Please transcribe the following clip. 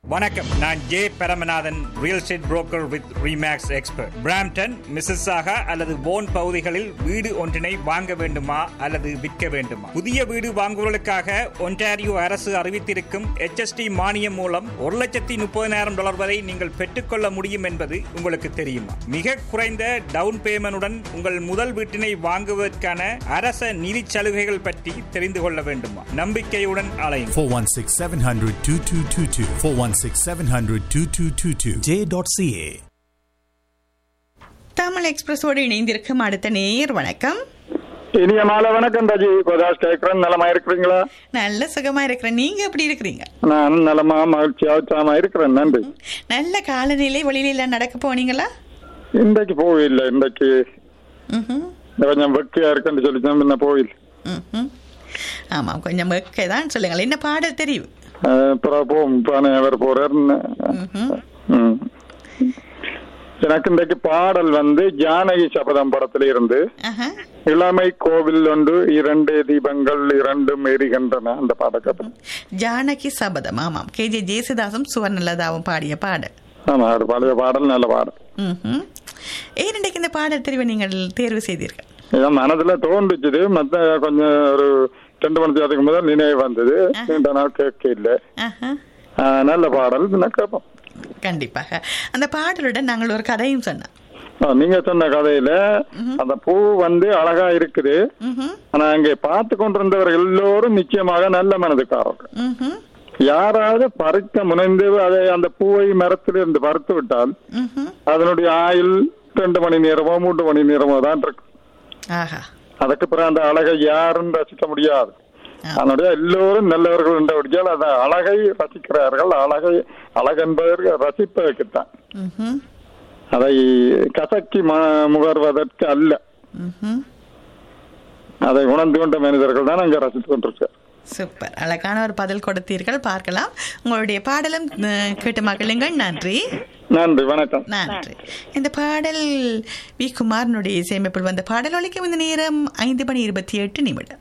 வணக்கம் நான் J Paramanathan real estate broker with Remax expert Brampton Mississauga அல்லது போன் பகுதிகளில் வீடு ஒன்றினை வாங்க வேண்டுமா அல்லது விற்க வேண்டுமா புதிய வீடு வாங்குவதற்காக ஒன்டாரியோ அரசு அறிவித்திருக்கும் HST மானியம் மூலம் ஒரு லட்சத்தி முப்பதினாயிரம் டாலர் வரை நீங்கள் பெற்றுக்கொள்ள முடியும் என்பது உங்களுக்கு தெரியுமா மிக குறைந்த டவுன் பேமெண்டுடன் உங்கள் முதல் வீட்டினை வாங்குவதற்கான அரச நிதி சலுகைகள் பற்றி தெரிந்து கொள்ள வேண்டுமா நம்பிக்கையுடன் அலையும் 416 700 2222. 416 700 2222. J.ca. தமிழ் எக்ஸ்பிரஸோடு இணைந்திருக்கும் அடுத்த நேர் வணக்கம் இனிய மாலை வணக்கம் ராஜி கோதாஸ் கேட்கிறேன் நலமா இருக்கிறீங்களா நல்ல சுகமா இருக்கிறேன் நீங்க எப்படி இருக்கிறீங்க நான் நலமா மகிழ்ச்சியா உற்சாகமா இருக்கிறேன் நன்றி நல்ல காலநிலை வெளியில எல்லாம் நடக்க போனீங்களா இன்றைக்கு போயில்லை இன்றைக்கு ம்ஹும். கொஞ்சம் வெக்கையா இருக்குன்னு சொல்லி தான் முன்ன போயில் ம்ஹும். ஆமாம் கொஞ்சம் வெக்கை தான் சொல்லுங்கள் என்ன பாடல் தெரியும் அப்புறம் போம் பானை அவர் போறாருன்னு ம்ஹும். ம். எனக்கு இன்றைக்கு பாடல் வந்து ஜானகி சபதம் படத்துல இருந்து ஆஹா. இளமை கோவில் ஒன்று இரண்டு தீபங்கள் இரண்டும் எரிகின்றன அந்த பாடக்கதை ஜானகி சபதம் ஆமாம் கே ஜே ஜேசுதாசும் சுவர்ணலதாவும் பாடிய பாடல் ஆமா அது பழைய பாடல் நல்ல பாடல் ம்ஹும். ஏன் இன்றைக்கு இந்த பாடல் தெரிவை நீங்கள் தேர்வு செய்தீர்கள் என் மனதுல தோன்றுச்சுது மத்த கொஞ்சம் ஒரு ரெண்டு மணி நேரத்துக்கு முதல் நினைவு வந்தது நீண்ட நாள் கேட்க இல்லை ஆஹா. ஆஹ் நல்ல பாடல் நான் கேட்போம் கண்டிப்பாக அந்த பாடலுடன் நாங்கள் ஒரு கதையும் சொன்னோம் ஆஹ் நீங்க சொன்ன கதையில அந்த பூ வந்து அழகா இருக்குது ம்ஹும். ஆனா அங்கே பார்த்து கொண்டிருந்தவர் எல்லோரும் நிச்சயமாக நல்ல மனதுக்காரர்கள் ம்ஹும். யாராவது பறிக்க முனைந்து அதை அந்த பூவை மரத்திலிருந்து பறித்து விட்டால் ம்ஹும். அதனுடைய ஆயுள் ரெண்டு மணி நேரமோ மூன்று மணி நேரமோ தான் இருக்கு ஆஹா அதுக்கு பிறகு அந்த அழகை யாரும் ரசிக்க முடியாது ஆ. அதனுடைய எல்லோரும் நல்லவர்கள் என்றபடியால் அந்த அழகை ரசிக்கிறார்கள் அழகை அழகென்பதற்கு ரசிப்பதற்குத்தான் ம்ஹும். அதை கசக்கி ம- முகர்வதற்கு அல்ல ம்ஹும். அதை உணர்ந்து கொண்ட மனிதர்கள் தான் அங்கே ரசித்துக் கொண்டிருக்கார் சூப்பர் அழகான ஒரு பதில் கொடுத்தீர்கள் பார்க்கலாம் உங்களுடைய பாடலும் அஹ், கேட்டு மகிழுங்கள் நன்றி நன்றி வணக்கம் நன்றி இந்த பாடல் வி குமாரனுடைய இசையமைப்பில் வந்த பாடல் ஒலிக்கும் இந்த நேரம் ஐந்து மணி இருபத்தி எட்டு நிமிடம்